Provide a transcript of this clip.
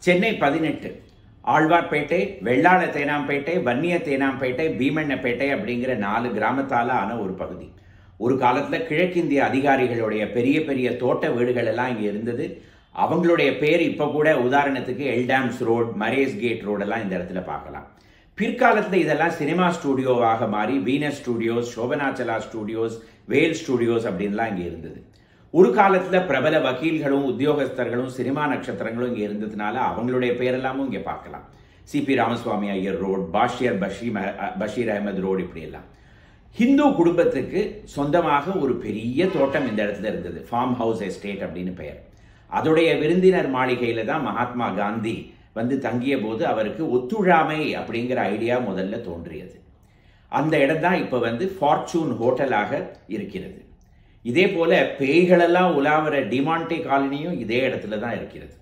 சென்னை பதினெட்டு ஆழ்வார்பேட்டை வெள்ளாள தேனாம்பேட்டை வன்னிய தேனாம்பேட்டை பீமண்ணப்பேட்டை அப்படிங்கிற நாலு கிராமத்தால ஆன ஒரு பகுதி ஒரு காலத்துல கிழக்கிந்திய அதிகாரிகளுடைய பெரிய பெரிய தோட்ட வீடுகள் எல்லாம் இங்க இருந்தது அவங்களுடைய பேர் இப்ப கூட உதாரணத்துக்கு எல்டாம்ஸ் ரோட் மரேஸ் கேட் ரோடெல்லாம் இந்த இடத்துல பார்க்கலாம் பிற்காலத்துல இதெல்லாம் சினிமா ஸ்டூடியோவாக மாறி Venus studios Sobhanachala studios Vel studios அப்படின்லாம் இங்க இருந்தது ஒரு காலத்துல பிரபல வக்கீல்களும் உத்தியோகஸ்தர்களும் சினிமா நட்சத்திரங்களும் இங்க இருந்ததுனால அவங்களுடைய பேரெல்லாமும் இங்க பார்க்கலாம் சிபி ராமசுவாமி ஐயர் ரோட் பாஷியர் பஷீம் அஹ், பஷீர் அகமது ரோடு இப்படி எல்லாம் ஹிந்து குடும்பத்துக்கு சொந்தமாக ஒரு பெரிய தோட்டம் இந்த இடத்துல இருந்தது ஃபார்ம் ஹவுஸ் எஸ்டேட் அப்படின்னு பெயர் அதோடைய விருந்தினர் மாளிகையில தான் மகாத்மா காந்தி வந்து தங்கிய போது அவருக்கு ஒத்துழாமை அப்படிங்கிற ஐடியா முதல்ல தோன்றியது அந்த இடம் தான் இப்போ வந்து ஃபார்ச்சூன் ஹோட்டலாக இருக்கிறது இதே போல பேய்களெல்லாம் உலாவுற டிமாண்டே காலனியும் இதே இடத்துல தான் இருக்கிறது